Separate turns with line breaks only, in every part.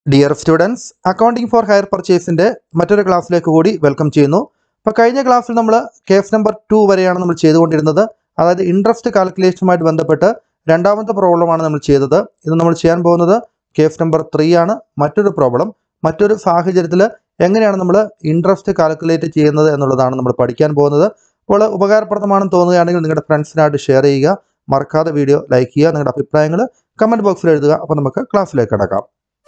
dear students accounting for hire പർച്ചേസിൻ്റെ മറ്റൊരു ക്ലാസ്സിലേക്ക് കൂടി വെൽക്കം ചെയ്യുന്നു അപ്പോൾ കഴിഞ്ഞ ക്ലാസ്സിൽ നമ്മൾ കേസ് നമ്പർ ടു വരെയാണ് നമ്മൾ ചെയ്തുകൊണ്ടിരുന്നത് അതായത് ഇൻട്രസ്റ്റ് കാൽക്കുലേഷനുമായിട്ട് ബന്ധപ്പെട്ട് രണ്ടാമത്തെ പ്രോബ്ലമാണ് നമ്മൾ ചെയ്തത് ഇത് നമ്മൾ ചെയ്യാൻ പോകുന്നത് കേസ് നമ്പർ ത്രീ ആണ് മറ്റൊരു പ്രോബ്ലം മറ്റൊരു സാഹചര്യത്തിൽ എങ്ങനെയാണ് നമ്മൾ ഇൻട്രസ്റ്റ് കാൽക്കുലേറ്റ് ചെയ്യുന്നത് എന്നുള്ളതാണ് നമ്മൾ പഠിക്കാൻ പോകുന്നത് അപ്പോൾ ഉപകാരപ്രദമാണെന്ന് തോന്നുകയാണെങ്കിൽ നിങ്ങളുടെ ഫ്രണ്ട്സിനായിട്ട് ഷെയർ ചെയ്യുക മറക്കാതെ വീഡിയോ ലൈക്ക് ചെയ്യുക നിങ്ങളുടെ അഭിപ്രായങ്ങൾ കമൻറ്റ് ബോക്സിൽ എഴുതുക അപ്പോൾ നമുക്ക് ക്ലാസ്സിലേക്ക് കിടക്കാം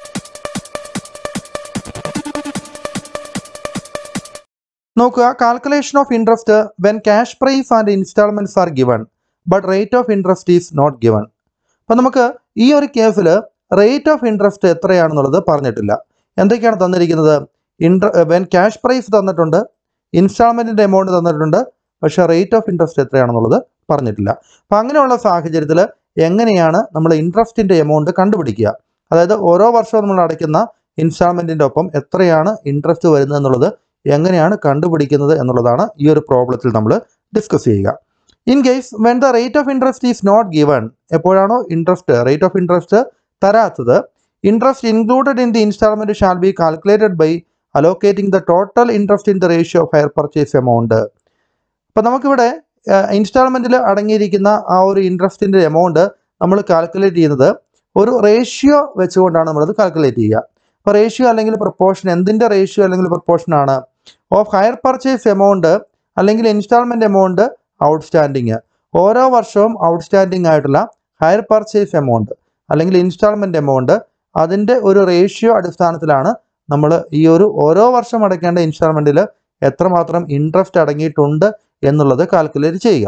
നോക്കുക calculation of interest when cash price and instalments are given but rate of interest is not given അപ്പം നമുക്ക് ഈ ഒരു കേസിൽ റേറ്റ് ഓഫ് ഇൻട്രസ്റ്റ് എത്രയാണെന്നുള്ളത് പറഞ്ഞിട്ടില്ല എന്തൊക്കെയാണ് തന്നിരിക്കുന്നത് ഇൻട്ര വെൻ ക്യാഷ് പ്രൈസ് തന്നിട്ടുണ്ട് ഇൻസ്റ്റാൾമെൻറ്റിൻ്റെ എമൗണ്ട് തന്നിട്ടുണ്ട് പക്ഷേ റേറ്റ് ഓഫ് ഇൻട്രസ്റ്റ് എത്രയാണെന്നുള്ളത് പറഞ്ഞിട്ടില്ല അപ്പം അങ്ങനെയുള്ള സാഹചര്യത്തിൽ എങ്ങനെയാണ് നമ്മൾ ഇൻട്രസ്റ്റിൻ്റെ എമൗണ്ട് കണ്ടുപിടിക്കുക അതായത് ഓരോ വർഷവും നമ്മൾ അടയ്ക്കുന്ന ഇൻസ്റ്റാൾമെൻറ്റിൻ്റെ ഒപ്പം എത്രയാണ് ഇൻട്രസ്റ്റ് വരുന്നത് എന്നുള്ളത് എങ്ങനെയാണ് കണ്ടുപിടിക്കുന്നത് എന്നുള്ളതാണ് ഈ ഒരു പ്രോബ്ലത്തിൽ നമ്മൾ ഡിസ്കസ് ചെയ്യുക in case when the rate of interest is not given എപ്പോഴാണോ ഇൻട്രസ്റ്റ് റേറ്റ് ഓഫ് ഇൻട്രസ്റ്റ് തരാത്തത് interest included in the instalment shall be calculated by allocating the total interest in the ratio of hire purchase amount അപ്പോൾ നമുക്കിവിടെ ഇൻസ്റ്റാൾമെൻറ്റിൽ അടങ്ങിയിരിക്കുന്ന ആ ഒരു ഇൻട്രസ്റ്റിൻ്റെ amount നമ്മൾ calculate ചെയ്യുന്നത് ഒരു റേഷ്യോ വെച്ചുകൊണ്ടാണ് നമ്മളത് കാൽക്കുലേറ്റ് ചെയ്യുക അപ്പോൾ റേഷ്യോ അല്ലെങ്കിൽ പ്രപ്പോർഷൻ എന്തിൻ്റെ റേഷ്യോ അല്ലെങ്കിൽ പ്രപ്പോർഷൻ ആണ് ഓഫ് ഹയർ പർച്ചേസ് എമൗണ്ട് അല്ലെങ്കിൽ ഇൻസ്റ്റാൾമെൻറ്റ് എമൗണ്ട് ഔട്ട്സ്റ്റാൻഡിങ് ഓരോ വർഷവും ഔട്ട്സ്റ്റാൻഡിങ് ആയിട്ടുള്ള ഹയർ പർച്ചേസ് എമൗണ്ട് അല്ലെങ്കിൽ ഇൻസ്റ്റാൾമെൻറ്റ് എമൗണ്ട് അതിൻ്റെ ഒരു റേഷ്യോ അടിസ്ഥാനത്തിലാണ് നമ്മൾ ഈ ഒരു ഓരോ വർഷം അടയ്ക്കേണ്ട ഇൻസ്റ്റാൾമെൻറ്റിൽ എത്രമാത്രം ഇൻട്രസ്റ്റ് അടങ്ങിയിട്ടുണ്ട് എന്നുള്ളത് കാൽക്കുലേറ്റ് ചെയ്യുക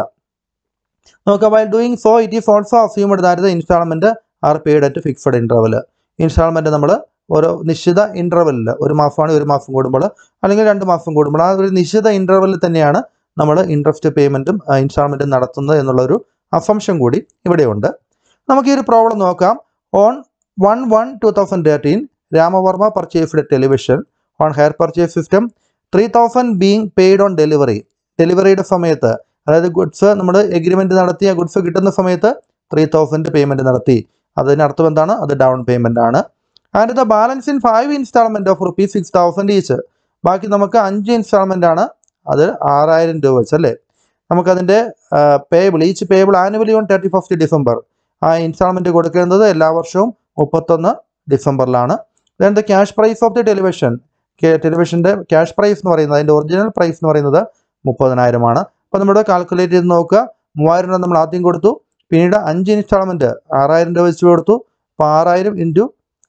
നോക്കുക why doing so it is also assumed that the instalment are paid at fixed interval instalment നമ്മൾ ഓരോ നിശ്ചിത ഇൻ്റർവെല്ലിൽ ഒരു മാസമാണെങ്കിൽ ഒരു മാസം കൂടുമ്പോൾ അല്ലെങ്കിൽ രണ്ട് മാസം കൂടുമ്പോൾ ആ ഒരു നിശ്ചിത ഇൻ്റർവെല്ലിൽ തന്നെയാണ് നമ്മൾ ഇൻട്രസ്റ്റ് പേയ്മെൻറ്റും ഇൻസ്റ്റാൾമെൻറ്റും നടത്തുന്നത് എന്നുള്ളൊരു അസംഷൻ കൂടി ഇവിടെയുണ്ട് നമുക്ക് ഈ ഒരു പ്രോബ്ലം നോക്കാം on one one two thousand thirteen Ramavarma purchased television on hire purchase system three thousand being paid on delivery ഡെലിവറിയുടെ സമയത്ത് അതായത് ഗുഡ്സ് നമ്മൾ എഗ്രിമെൻറ്റ് നടത്തി ആ ഗുഡ്സ് കിട്ടുന്ന സമയത്ത് ത്രീ തൗസൻഡ് പേയ്മെൻറ്റ് നടത്തി അതിനർത്ഥം എന്താണ് അത് ഡൗൺ പേയ്മെൻ്റ് ആണ് and the balance in five instalment of rupees six thousand each ബാക്കി നമുക്ക് അഞ്ച് ഇൻസ്റ്റാൾമെൻ്റ് ആണ് അത് ആറായിരം രൂപ വെച്ച് അല്ലേ നമുക്കതിൻ്റെ payable each payable annually on thirty first December ആ ഇൻസ്റ്റാൾമെൻറ്റ് കൊടുക്കേണ്ടത് എല്ലാ വർഷവും മുപ്പത്തൊന്ന് ഡിസംബറിലാണ് then the cash price of the television ടെലിവിഷൻ്റെ ക്യാഷ് പ്രൈസ് എന്ന് പറയുന്നത് അതിൻ്റെ ഒറിജിനൽ പ്രൈസ് എന്ന് പറയുന്നത് മുപ്പതിനായിരമാണ് അപ്പോൾ നമ്മുടെ കാൽക്കുലേറ്റ് ചെയ്ത് നോക്കുക മൂവായിരം രൂപ നമ്മൾ ആദ്യം കൊടുത്തു പിന്നീട് അഞ്ച് ഇൻസ്റ്റാൾമെൻറ്റ് ആറായിരം രൂപ വെച്ച് കൊടുത്തു അപ്പോൾ ആറായിരം ഇൻറ്റു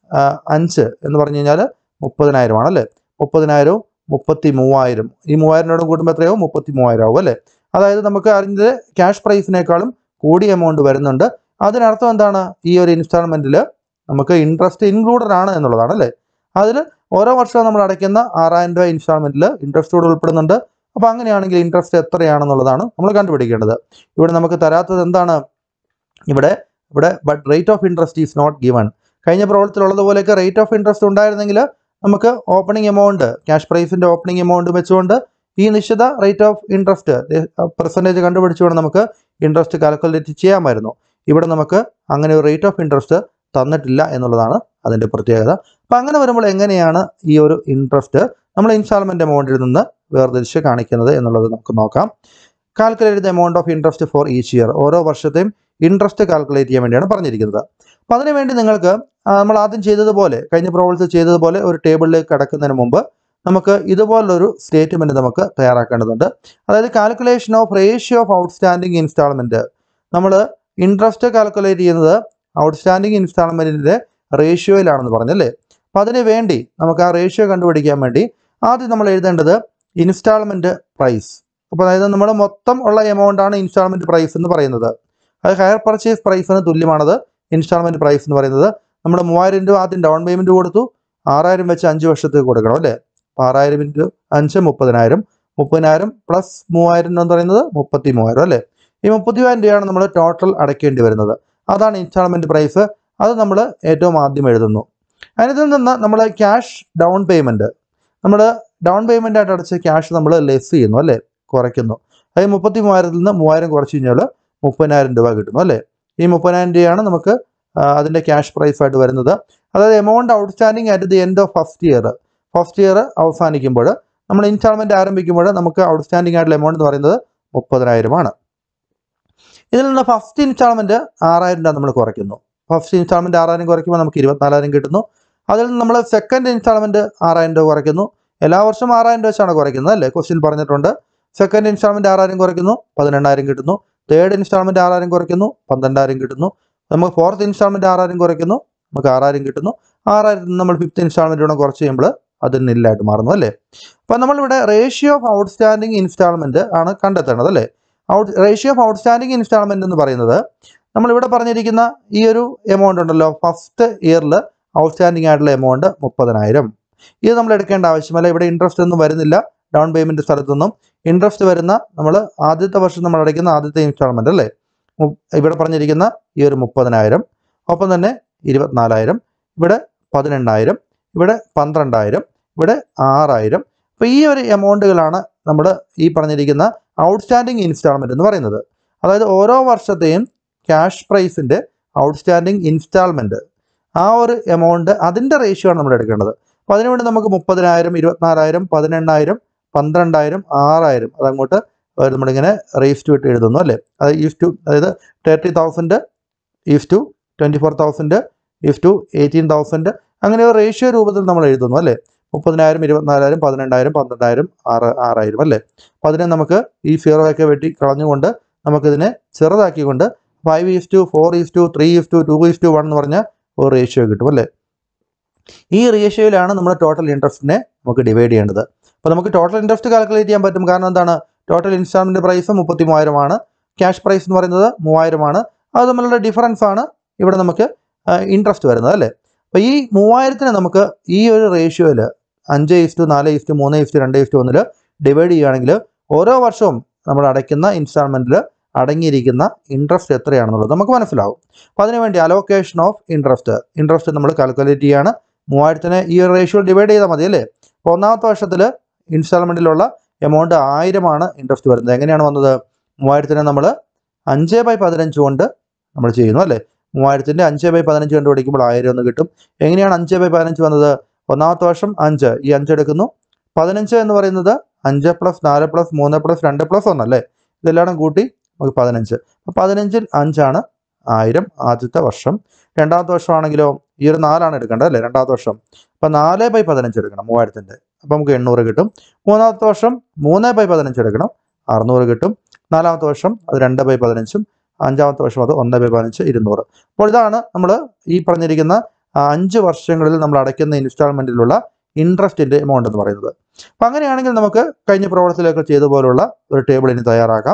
അഞ്ച് എന്ന് പറഞ്ഞു കഴിഞ്ഞാൽ മുപ്പതിനായിരമാണ് അല്ലേ മുപ്പതിനായിരവും മുപ്പത്തി മൂവായിരം ഈ മൂവായിരം രൂപ കൂടുമ്പോൾ എത്രയാവും മുപ്പത്തി മൂവായിരം ആവും അല്ലേ അതായത് നമുക്ക് അതിൻ്റെ ക്യാഷ് പ്രൈസിനേക്കാളും കൂടിയ എമൗണ്ട് വരുന്നുണ്ട് അതിനർത്ഥം എന്താണ് ഈ ഒരു ഇൻസ്റ്റാൾമെൻറ്റിൽ നമുക്ക് ഇൻട്രസ്റ്റ് ഇൻക്ലൂഡഡ് ആണ് എന്നുള്ളതാണ് അല്ലേ അതിൽ ഓരോ വർഷവും നമ്മൾ അടയ്ക്കുന്ന ആറായിരം രൂപ ഇൻസ്റ്റാൾമെൻറ്റിൽ ഇൻട്രസ്റ്റ് കൂടെ ഉൾപ്പെടുന്നുണ്ട് അപ്പോൾ അങ്ങനെയാണെങ്കിൽ ഇൻട്രസ്റ്റ് എത്രയാണെന്നുള്ളതാണ് നമ്മൾ കണ്ടുപിടിക്കേണ്ടത് ഇവിടെ നമുക്ക് തരാത്തത് എന്താണ് ഇവിടെ ഇവിടെ but rate of interest is not given കഴിഞ്ഞ പ്രവർത്തനമുള്ളതുപോലെയൊക്കെ റേറ്റ് ഓഫ് ഇൻട്രസ്റ്റ് ഉണ്ടായിരുന്നെങ്കിൽ നമുക്ക് ഓപ്പണിംഗ് എമൗണ്ട് ക്യാഷ് പ്രൈസിൻ്റെ ഓപ്പണിംഗ് എമൗണ്ട് വെച്ചുകൊണ്ട് ഈ നിശ്ചിത റേറ്റ് ഓഫ് ഇൻട്രസ്റ്റ് പെർസെൻറ്റേജ് കണ്ടുപിടിച്ചുകൊണ്ട് നമുക്ക് ഇൻട്രസ്റ്റ് കാൽക്കുലേറ്റ് ചെയ്യാമായിരുന്നു ഇവിടെ നമുക്ക് അങ്ങനെ ഒരു റേറ്റ് ഓഫ് ഇൻട്രസ്റ്റ് തന്നിട്ടില്ല എന്നുള്ളതാണ് അതിൻ്റെ പ്രത്യേകത അപ്പം അങ്ങനെ വരുമ്പോൾ എങ്ങനെയാണ് ഈ ഒരു ഇൻട്രസ്റ്റ് നമ്മൾ ഇൻസ്റ്റാൾമെൻറ്റ് എമൗണ്ടിൽ നിന്ന് വേർതിരിച്ച് കാണിക്കുന്നത് എന്നുള്ളത് നമുക്ക് നോക്കാം calculate the amount of interest for each year ഓരോ വർഷത്തെയും ഇൻട്രസ്റ്റ് കാൽക്കുലേറ്റ് ചെയ്യാൻ വേണ്ടിയാണ് പറഞ്ഞിരിക്കുന്നത് അപ്പം അതിനുവേണ്ടി നിങ്ങൾക്ക് നമ്മൾ ആദ്യം ചെയ്തതുപോലെ കഴിഞ്ഞ പ്രോബ്ലത്തിൽ ചെയ്തതുപോലെ ഒരു ടേബിളിലേക്ക് കടക്കുന്നതിന് മുമ്പ് നമുക്ക് ഇതുപോലൊരു സ്റ്റേറ്റ്മെൻറ്റ് നമുക്ക് തയ്യാറാക്കേണ്ടതുണ്ട് അതായത് calculation of ratio of outstanding instalment നമ്മൾ ഇൻട്രസ്റ്റ് കാൽക്കുലേറ്റ് ചെയ്യുന്നത് ഔട്ട്സ്റ്റാൻഡിങ് ഇൻസ്റ്റാൾമെൻറ്റിൻ്റെ റേഷ്യോയിലാണെന്ന് പറഞ്ഞല്ലേ അപ്പോൾ അതിന് വേണ്ടി നമുക്ക് ആ റേഷ്യോ കണ്ടുപിടിക്കാൻ വേണ്ടി ആദ്യം നമ്മൾ എഴുതേണ്ടത് ഇൻസ്റ്റാൾമെൻറ്റ് പ്രൈസ് അപ്പോൾ അതായത് നമ്മൾ മൊത്തം ഉള്ള എമൗണ്ട് ആണ് ഇൻസ്റ്റാൾമെൻറ്റ് പ്രൈസ് എന്ന് പറയുന്നത് അത് ഹയർ പർച്ചേസ് പ്രൈസിന് തുല്യമാണത് ഇൻസ്റ്റാൾമെൻറ്റ് പ്രൈസ് എന്ന് പറയുന്നത് നമ്മൾ മൂവായിരം രൂപ ആദ്യം ഡൗൺ പേയ്മെൻറ്റ് കൊടുത്തു ആറായിരം വെച്ച് അഞ്ച് വർഷത്തേക്ക് കൊടുക്കണം അല്ലേ അപ്പോൾ ആറായിരം ഇൻറ്റു അഞ്ച് മുപ്പതിനായിരം മുപ്പതിനായിരം പ്ലസ് മൂവായിരം എന്ന് പറയുന്നത് മുപ്പത്തി മൂവായിരം അല്ലേ ഈ മുപ്പത്തി മൂവായിരം രൂപയാണ് നമ്മൾ ടോട്ടൽ അടയ്ക്കേണ്ടി വരുന്നത് അതാണ് ഇൻസ്റ്റാൾമെൻറ്റ് പ്രൈസ് അത് നമ്മൾ ഏറ്റവും ആദ്യം എഴുതുന്നു അതിനകത്ത് നിന്ന് നമ്മൾ ക്യാഷ് ഡൗൺ പേയ്മെൻറ്റ് നമ്മൾ ഡൗൺ പേയ്മെൻ്റ് ആയിട്ട് അടച്ച ക്യാഷ് നമ്മൾ ലെസ് ചെയ്യുന്നു അല്ലേ കുറയ്ക്കുന്നു അതായത് മുപ്പത്തി മൂവായിരത്തിൽ നിന്ന് മൂവായിരം കുറച്ച് കഴിഞ്ഞാൽ മുപ്പതിനായിരം രൂപ കിട്ടുന്നു അല്ലേ ഈ മുപ്പതിനായിരം രൂപയാണ് നമുക്ക് ആ, അതിൻ്റെ ക്യാഷ് പ്രൈസ് ആയിട്ട് വരുന്നത് അതായത് amount outstanding at the end of first year first year അവസാനിക്കുമ്പോൾ നമ്മൾ ഇൻസ്റ്റാൾമെൻറ്റ് ആരംഭിക്കുമ്പോൾ നമുക്ക് ഔട്ട്സ്റ്റാൻഡിങ് ആയിട്ടുള്ള എമൗണ്ട് എന്ന് പറയുന്നത് മുപ്പതിനായിരമാണ് ഇതിൽ നിന്ന് ഫസ്റ്റ് ഇൻസ്റ്റാൾമെൻറ്റ് ആറായിരം രൂപ നമ്മൾ കുറയ്ക്കുന്നു ഫസ്റ്റ് ഇൻസ്റ്റാൾമെൻറ്റ് ആറായിരം കുറയ്ക്കുമ്പോൾ നമുക്ക് ഇരുപത്തിനാലായിരം കിട്ടുന്നു അതിൽ നിന്ന് നമ്മൾ സെക്കൻഡ് ഇൻസ്റ്റാൾമെൻറ്റ് ആറായിരം രൂപ കുറയ്ക്കുന്നു എല്ലാ വർഷവും ആറായിരം രൂപ വെച്ചാണ് കുറയ്ക്കുന്നത് അല്ലേ ക്വസ്റ്റ്യൻ പറഞ്ഞിട്ടുണ്ട് സെക്കൻഡ് ഇൻസ്റ്റാൾമെൻറ്റ് ആറായിരം കുറയ്ക്കുന്നു പതിനെണ്ണായിരം കിട്ടുന്നു തേർഡ് ഇൻസ്റ്റാൾമെൻറ്റ് ആറായിരം കുറയ്ക്കുന്നു പന്ത്രണ്ടായിരം കിട്ടുന്നു നമുക്ക് ഫോർത്ത് ഇൻസ്റ്റാൾമെൻറ്റ് ആറായിരം കുറയ്ക്കുന്നു നമുക്ക് ആറായിരം കിട്ടുന്നു ആറായിരത്തിൽ നിന്ന് നമ്മൾ ഫിഫ്ത്ത് ഇൻസ്റ്റാൾമെൻറ്റ് കൂടെ കുറച്ച് കഴിയുമ്പോൾ അത് നില്ലായിട്ട് മാറുന്നു അല്ലേ അപ്പോൾ നമ്മളിവിടെ റേഷ്യോ ഓഫ് ഔട്ട്സ്റ്റാൻഡിങ് ഇൻസ്റ്റാൾമെൻറ്റ് ആണ് കണ്ടെത്തേണ്ടത് അല്ലേ out ratio of outstanding instalment എന്ന് പറയുന്നത് നമ്മളിവിടെ പറഞ്ഞിരിക്കുന്ന ഈ ഒരു എമൗണ്ട് ഉണ്ടല്ലോ ഫസ്റ്റ് ഇയറിൽ ഔട്ട്സ്റ്റാൻഡിങ് ആയിട്ടുള്ള എമൗണ്ട് മുപ്പതിനായിരം ഇത് നമ്മൾ എടുക്കേണ്ട ആവശ്യമല്ല ഇവിടെ ഇൻട്രസ്റ്റ് ഒന്നും വരുന്നില്ല ഡൗൺ പേയ്മെൻറ്റ് സ്ഥലത്തൊന്നും ഇൻട്രസ്റ്റ് വരുന്ന നമ്മൾ ആദ്യത്തെ വർഷം നമ്മൾ അടയ്ക്കുന്ന ആദ്യത്തെ ഇൻസ്റ്റാൾമെൻ്റ് അല്ലേ മു- ഇവിടെ പറഞ്ഞിരിക്കുന്ന ഈ ഒരു മുപ്പതിനായിരം ഒപ്പം തന്നെ ഇരുപത്തിനാലായിരം ഇവിടെ പതിനെണ്ണായിരം ഇവിടെ പന്ത്രണ്ടായിരം ഇവിടെ ആറായിരം അപ്പോൾ ഈ ഒരു എമൗണ്ടുകളാണ് നമ്മൾ ഈ പറഞ്ഞിരിക്കുന്ന ഔട്ട്സ്റ്റാൻഡിങ് ഇൻസ്റ്റാൾമെൻറ്റ് എന്ന് പറയുന്നത് അതായത് ഓരോ വർഷത്തെയും ക്യാഷ് പ്രൈസിൻ്റെ ഔട്ട്സ്റ്റാൻഡിങ് ഇൻസ്റ്റാൾമെൻറ്റ് ആ ഒരു എമൗണ്ട് അതിൻ്റെ റേഷ്യോ ആണ് നമ്മൾ എടുക്കേണ്ടത് അപ്പോൾ അതിനുവേണ്ടി നമുക്ക് മുപ്പതിനായിരം ഇരുപത്തിനാലായിരം പതിനെണ്ണായിരം പന്ത്രണ്ടായിരം ആറായിരം അതങ്ങോട്ട് ഏഹ് നമ്മളിങ്ങനെ റേസ് ടു ഇട്ട് എഴുതുന്നു അല്ലേ അത് ഈസ് ടു അതായത് thirty thousand is to twenty four thousand is to eighteen thousand അങ്ങനെ ഒരു റേഷ്യോ രൂപത്തിൽ നമ്മൾ എഴുതുന്നു അല്ലേ മുപ്പതിനായിരം ഇരുപത്തിനാലായിരം പതിനെണ്ണായിരം പന്ത്രണ്ടായിരം ആറ് ആറായിരം അല്ലേ അപ്പോൾ അതിനെ നമുക്ക് ഈ സീറോ ഒക്കെ വെട്ടി കളഞ്ഞുകൊണ്ട് നമുക്കിതിനെ ചെറുതാക്കിക്കൊണ്ട് five is to four is to three is to two is to one എന്ന് പറഞ്ഞ ഒരു റേഷ്യോ കിട്ടും അല്ലേ ഈ റേഷ്യോയിലാണ് നമ്മൾ ടോട്ടൽ ഇൻട്രസ്റ്റിനെ നമുക്ക് ഡിവൈഡ് ചെയ്യേണ്ടത് അപ്പോൾ നമുക്ക് ടോട്ടൽ ഇൻട്രസ്റ്റ് കാൽക്കുലേറ്റ് ചെയ്യാൻ പറ്റും കാരണം എന്താണ് ടോട്ടൽ ഇൻസ്റ്റാൾമെൻറ്റ് പ്രൈസ് മുപ്പത്തി മൂവായിരമാണ് ക്യാഷ് പ്രൈസ് എന്ന് പറയുന്നത് മൂവായിരമാണ് അത് തമ്മിലുള്ള ഡിഫറൻസ് ആണ് ഇവിടെ നമുക്ക് ഇൻട്രസ്റ്റ് വരുന്നത് അല്ലേ അപ്പോൾ ഈ മൂവായിരത്തിന് നമുക്ക് ഈ ഒരു റേഷ്യോയിൽ അഞ്ച് ഇസ്റ്റു നാല് ഇസ്റ്റു മൂന്ന് ഇസ്റ്റു രണ്ട് ഇസ്റ്റു ഒന്നിൽ ഡിവൈഡ് ചെയ്യുകയാണെങ്കിൽ ഓരോ വർഷവും നമ്മൾ അടയ്ക്കുന്ന ഇൻസ്റ്റാൾമെൻറ്റിൽ അടങ്ങിയിരിക്കുന്ന ഇൻട്രസ്റ്റ് എത്രയാണെന്നുള്ളത് നമുക്ക് മനസ്സിലാവും അപ്പോൾ അതിനുവേണ്ടി അലോക്കേഷൻ ഓഫ് ഇൻട്രസ്റ്റ് ഇൻട്രസ്റ്റ് നമ്മൾ കാൽക്കുലേറ്റ് ചെയ്യാണ് മൂവായിരത്തിനെ ഈ ഒരു റേഷ്യോ ഡിവൈഡ് ചെയ്താൽ മതി അല്ലേ അപ്പോൾ ഒന്നാമത്തെ വർഷത്തിൽ ഇൻസ്റ്റാൾമെൻറ്റിലുള്ള എമൗണ്ട് ആയിരമാണ് ഇൻട്രസ്റ്റ് വരുന്നത് എങ്ങനെയാണ് വന്നത് മൂവായിരത്തിനെ നമ്മൾ അഞ്ച് ബൈ പതിനഞ്ച് കൊണ്ട് നമ്മൾ ചെയ്യുന്നു അല്ലേ മൂവായിരത്തിൻ്റെ അഞ്ച് ബൈ പതിനഞ്ച് കൊണ്ട് പഠിക്കുമ്പോൾ ആയിരം ഒന്ന് കിട്ടും എങ്ങനെയാണ് അഞ്ച് ബൈ പതിനഞ്ച് വന്നത് ഒന്നാമത്തെ വർഷം അഞ്ച് ഈ അഞ്ച് എടുക്കുന്നു പതിനഞ്ച് എന്ന് പറയുന്നത് അഞ്ച് പ്ലസ് നാല് പ്ലസ് മൂന്ന് പ്ലസ് രണ്ട് പ്ലസ് ഒന്നല്ലേ ഇതെല്ലാം കൂട്ടി നമുക്ക് പതിനഞ്ച് അപ്പോൾ പതിനഞ്ചിൽ അഞ്ചാണ് ആയിരം ആദ്യത്തെ വർഷം രണ്ടാമത്തെ വർഷമാണെങ്കിലോ ഈ ഒരു നാലാണ് എടുക്കേണ്ടത് അല്ലേ രണ്ടാമത്തെ വർഷം അപ്പോൾ നാല് ബൈ പതിനഞ്ച് എടുക്കണം മൂവായിരത്തിൻ്റെ അപ്പോൾ നമുക്ക് എണ്ണൂറ് കിട്ടും മൂന്നാമത്തെ വർഷം മൂന്ന് ബൈ പതിനഞ്ച് എടുക്കണം അറുന്നൂറ് കിട്ടും നാലാമത്തെ വർഷം അത് രണ്ട് ബൈ പതിനഞ്ചും അഞ്ചാമത്തെ വർഷം അത് ഒന്ന് ബൈ പതിനഞ്ച് ഇരുന്നൂറ് അപ്പോൾ ഇതാണ് നമ്മൾ ഈ പറഞ്ഞിരിക്കുന്ന ആ, അഞ്ച് വർഷങ്ങളിൽ നമ്മൾ അടയ്ക്കുന്ന ഇൻസ്റ്റാൾമെൻറ്റിലുള്ള ഇൻട്രസ്റ്റിൻ്റെ എമൗണ്ട് എന്ന് പറയുന്നത് അപ്പം അങ്ങനെയാണെങ്കിൽ നമുക്ക് കഴിഞ്ഞ പ്രവർത്തനത്തിലൊക്കെ ചെയ്ത പോലുള്ള ഒരു ടേബിൾ ഇനി തയ്യാറാക്കാം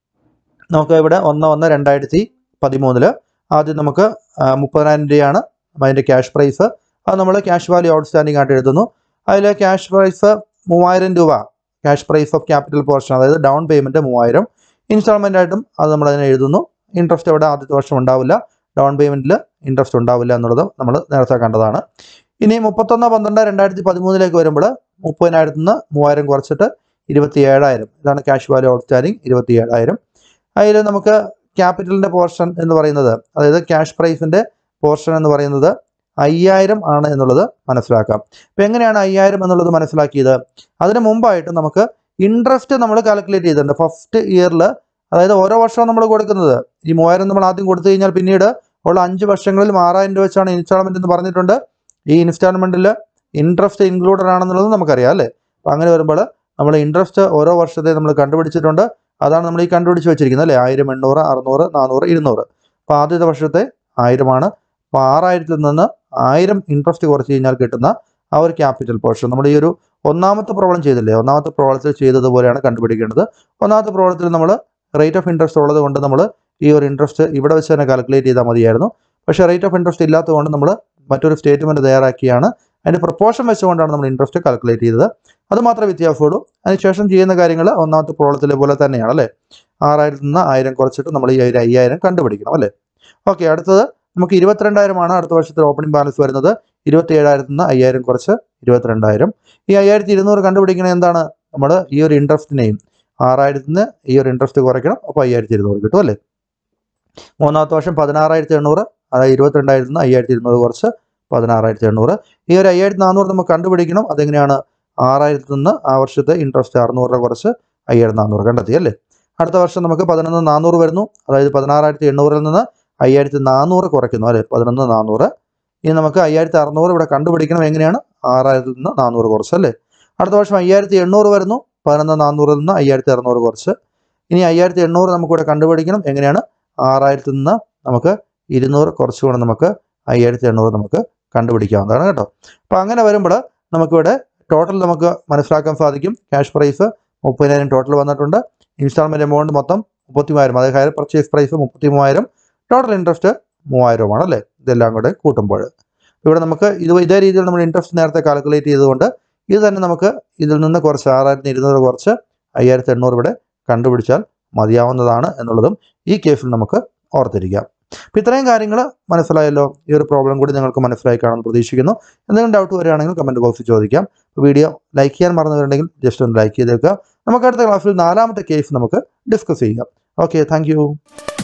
നമുക്ക് ഇവിടെ ഒന്ന് ഒന്ന് രണ്ടായിരത്തി പതിമൂന്നില് ആദ്യം നമുക്ക് ആ, മുപ്പതിനായിരം രൂപയാണ് അതിൻ്റെ ക്യാഷ് പ്രൈസ് അത് നമ്മൾ ക്യാഷ് വാല്യൂ ഔട്ട്സ്റ്റാൻഡിംഗ് ആയിട്ട് എഴുതുന്നു അതിൽ ക്യാഷ് പ്രൈസ് മൂവായിരം രൂപ cash price of capital portion അതായത് ഡൗൺ പേയ്മെൻറ്റ് മൂവായിരം ഇൻസ്റ്റാൾമെൻ്റ് ആയിട്ടും അത് നമ്മൾ അതിനെ എഴുതുന്നു ഇൻട്രസ്റ്റ് ഇവിടെ ആദ്യത്തെ വർഷം ഉണ്ടാവില്ല ഡൗൺ പേയ്മെൻറ്റിൽ ഇൻട്രസ്റ്റ് ഉണ്ടാവില്ല എന്നുള്ളത് നമ്മൾ നേരത്തെ കണ്ടതാണ് ഇനി മുപ്പത്തൊന്ന് പന്ത്രണ്ട് രണ്ടായിരത്തി പതിമൂന്നിലേക്ക് വരുമ്പോൾ മുപ്പതിനായിരത്തിൽ നിന്ന് മൂവായിരം കുറച്ചിട്ട് ഇരുപത്തി ഏഴായിരം ഇതാണ് ക്യാഷ് വാല്യൂ ഔട്ട്സ്റ്റാൻഡിങ് ഇരുപത്തി ഏഴായിരം അതിൽ നമുക്ക് ക്യാപിറ്റലിൻ്റെ പോർഷൻ എന്ന് പറയുന്നത് അതായത് ക്യാഷ് പ്രൈസിൻ്റെ പോർഷൻ എന്ന് പറയുന്നത് അയ്യായിരം ആണ് എന്നുള്ളത് മനസ്സിലാക്കാം അപ്പം എങ്ങനെയാണ് അയ്യായിരം എന്നുള്ളത് മനസ്സിലാക്കിയത് അതിന് മുമ്പായിട്ട് നമുക്ക് ഇൻട്രസ്റ്റ് നമ്മൾ കാൽക്കുലേറ്റ് ചെയ്തിട്ടുണ്ട് ഫസ്റ്റ് ഇയറിൽ അതായത് ഓരോ വർഷവും നമ്മൾ കൊടുക്കുന്നത് ഈ മൂവായിരം നമ്മൾ ആദ്യം കൊടുത്തു കഴിഞ്ഞാൽ പിന്നീട് ഉള്ള അഞ്ച് വർഷങ്ങളിൽ ആറായിരം രൂപ വെച്ചാണ് ഇൻസ്റ്റാൾമെൻറ്റ് എന്ന് പറഞ്ഞിട്ടുണ്ട് ഈ ഇൻസ്റ്റാൾമെൻറ്റിൽ ഇൻട്രസ്റ്റ് ഇൻക്ലൂഡഡ് ആണെന്നുള്ളത് നമുക്കറിയാം അല്ലേ അപ്പം അങ്ങനെ വരുമ്പോൾ നമ്മൾ ഇൻട്രസ്റ്റ് ഓരോ വർഷത്തെ നമ്മൾ കണ്ടുപിടിച്ചിട്ടുണ്ട് അതാണ് നമ്മൾ ഈ കണ്ടുപിടിച്ച് വെച്ചിരിക്കുന്നത് അല്ലേ ആയിരം എണ്ണൂറ് അറുന്നൂറ് നാനൂറ് ഇരുന്നൂറ് അപ്പോൾ ആദ്യത്തെ വർഷത്തെ ആയിരമാണ് അപ്പോൾ ആറായിരത്തിൽ നിന്ന് ആയിരം ഇൻട്രസ്റ്റ് കുറച്ച് കഴിഞ്ഞാൽ കിട്ടുന്ന ആ ഒരു ക്യാപിറ്റൽ പോർഷൻ നമ്മൾ ഈ ഒരു ഒന്നാമത്തെ പ്രോബ്ലം ചെയ്തില്ലേ ഒന്നാമത്തെ പ്രോബ്ലത്തിൽ ചെയ്തതുപോലെയാണ് കണ്ടുപിടിക്കേണ്ടത് ഒന്നാമത്തെ പ്രോബ്ലത്തിൽ നമ്മൾ റേറ്റ് ഓഫ് ഇൻട്രസ്റ്റ് ഉള്ളത് കൊണ്ട് നമ്മൾ ഈ ഒരു ഇൻട്രസ്റ്റ് ഇവിടെ വെച്ച് തന്നെ കാൽക്കുലേറ്റ് ചെയ്താൽ മതിയായിരുന്നു പക്ഷേ റേറ്റ് ഓഫ് ഇൻട്രസ്റ്റ് ഇല്ലാത്തതുകൊണ്ട് നമ്മൾ മറ്റൊരു സ്റ്റേറ്റ്മെൻറ്റ് തയ്യാറാക്കിയാണ് അതിൻ്റെ പ്രപ്പോർഷൻ വെച്ചുകൊണ്ടാണ് നമ്മൾ ഇൻട്രസ്റ്റ് കാൽക്കുലേറ്റ് ചെയ്തത് അത് മാത്രമേ വ്യത്യാസമുള്ളൂ അതിനുശേഷം ചെയ്യുന്ന കാര്യങ്ങൾ ഒന്നാമത്തെ പ്രോബ്ലത്തിലെ പോലെ തന്നെയാണ് അല്ലേ ആറായിരത്തിൽ നിന്ന് ആയിരം കുറച്ചിട്ട് നമ്മൾ ഈ ഒരു അയ്യായിരം കണ്ടുപിടിക്കണം അല്ലേ ഓക്കെ അടുത്തത് നമുക്ക് ഇരുപത്തിരണ്ടായിരമാണ് അടുത്ത വർഷത്തിൽ ഓപ്പണിംഗ് ബാലൻസ് വരുന്നത് ഇരുപത്തി ഏഴായിരത്തിൽ നിന്ന് അയ്യായിരം കുറച്ച് ഇരുപത്തിരണ്ടായിരം ഈ അയ്യായിരത്തി ഇരുന്നൂറ് കണ്ടുപിടിക്കണത് എന്താണ് നമ്മൾ ഈ ഒരു ഇൻട്രസ്റ്റിനെയും ആറായിരത്തിൽ നിന്ന് ഈ ഒരു ഇൻട്രസ്റ്റ് കുറയ്ക്കണം അപ്പോൾ അയ്യായിരത്തി ഇരുന്നൂറ് കിട്ടും അല്ലേ മൂന്നാമത്തെ വർഷം പതിനാറായിരത്തി എണ്ണൂറ് അതായത് ഇരുപത്തിരണ്ടായിരത്തിൽ നിന്ന് അയ്യായിരത്തി ഇരുന്നൂറ് കുറച്ച് പതിനാറായിരത്തി എണ്ണൂറ് ഈ ഒരു അയ്യായിരത്തി നാനൂറ് നമുക്ക് കണ്ടുപിടിക്കണം അതെങ്ങനെയാണ് ആറായിരത്തി നിന്ന് ആ വർഷത്തെ ഇൻട്രസ്റ്റ് അറുന്നൂറ് രൂപ കുറച്ച് അയ്യായിരത്തി നാനൂറ് കണ്ടെത്തി അല്ലേ അടുത്ത വർഷം നമുക്ക് പതിനൊന്ന് നാനൂറ് വരുന്നു അതായത് പതിനാറായിരത്തി എണ്ണൂറിൽ നിന്ന് അയ്യായിരത്തി നാനൂറ് കുറയ്ക്കുന്നു അല്ലേ പതിനൊന്ന് നാനൂറ് ഇനി നമുക്ക് അയ്യായിരത്തി അറുന്നൂറ് ഇവിടെ കണ്ടുപിടിക്കണം എങ്ങനെയാണ് ആറായിരത്തിൽ നിന്ന് നാനൂറ് കുറച്ച് അല്ലേ അടുത്ത വർഷം അയ്യായിരത്തി എണ്ണൂറ് വരുന്നു പതിനൊന്ന് നാനൂറിൽ നിന്ന് അയ്യായിരത്തി അറുന്നൂറ് കുറച്ച് ഇനി അയ്യായിരത്തി എണ്ണൂറ് നമുക്ക് ഇവിടെ കണ്ടുപിടിക്കണം എങ്ങനെയാണ് ആറായിരത്തിൽ നിന്ന് നമുക്ക് ഇരുന്നൂറ് കുറച്ചുകൊണ്ട് നമുക്ക് അയ്യായിരത്തി എണ്ണൂറ് നമുക്ക് കണ്ടുപിടിക്കാവുന്നതാണ് കേട്ടോ അപ്പോൾ അങ്ങനെ വരുമ്പോൾ നമുക്കിവിടെ ടോട്ടൽ നമുക്ക് മനസ്സിലാക്കാൻ സാധിക്കും ക്യാഷ് പ്രൈസ് മുപ്പതിനായിരം ടോട്ടൽ വന്നിട്ടുണ്ട് ഇൻസ്റ്റാൾമെൻറ്റ് എമൗണ്ട് മൊത്തം മുപ്പത്തി മൂവായിരം അതായത് ഹയർ പർച്ചേസ് പ്രൈസ് മുപ്പത്തി മൂവായിരം ടോട്ടൽ ഇൻട്രസ്റ്റ് മൂവായിരമാണ് അല്ലേ ഇതെല്ലാം കൂടെ കൂട്ടുമ്പോൾ ഇവിടെ നമുക്ക് ഇത് ഇതേ രീതിയിൽ നമ്മൾ ഇൻട്രസ്റ്റ് നേരത്തെ കാൽക്കുലേറ്റ് ചെയ്തുകൊണ്ട് ഇത് തന്നെ നമുക്ക് ഇതിൽ നിന്ന് കുറച്ച് ആറായിരത്തി ഇരുന്നൂറ് കുറച്ച് അയ്യായിരത്തി എണ്ണൂറ് ഇവിടെ കണ്ടുപിടിച്ചാൽ മതിയാവുന്നതാണ് എന്നുള്ളതും ഈ കേസിൽ നമുക്ക് ഓർത്തിരിക്കാം അപ്പോൾ ഇത്രയും കാര്യങ്ങൾ മനസ്സിലായല്ലോ ഈ ഒരു പ്രോബ്ലം കൂടി നിങ്ങൾക്ക് മനസ്സിലായി കാണുമെന്ന് പ്രതീക്ഷിക്കുന്നു എന്തെങ്കിലും ഡൗട്ട് വരികയാണെങ്കിൽ കമൻറ്റ് ബോക്സിൽ ചോദിക്കാം വീഡിയോ ലൈക്ക് ചെയ്യാൻ മറന്നവരുണ്ടെങ്കിൽ ജസ്റ്റ് ഒന്ന് ലൈക്ക് ചെയ്തേക്കുക നമുക്ക് അടുത്ത ക്ലാസ്സിൽ നാലാമത്തെ കേസ് നമുക്ക് ഡിസ്കസ് ചെയ്യാം ഓക്കെ താങ്ക്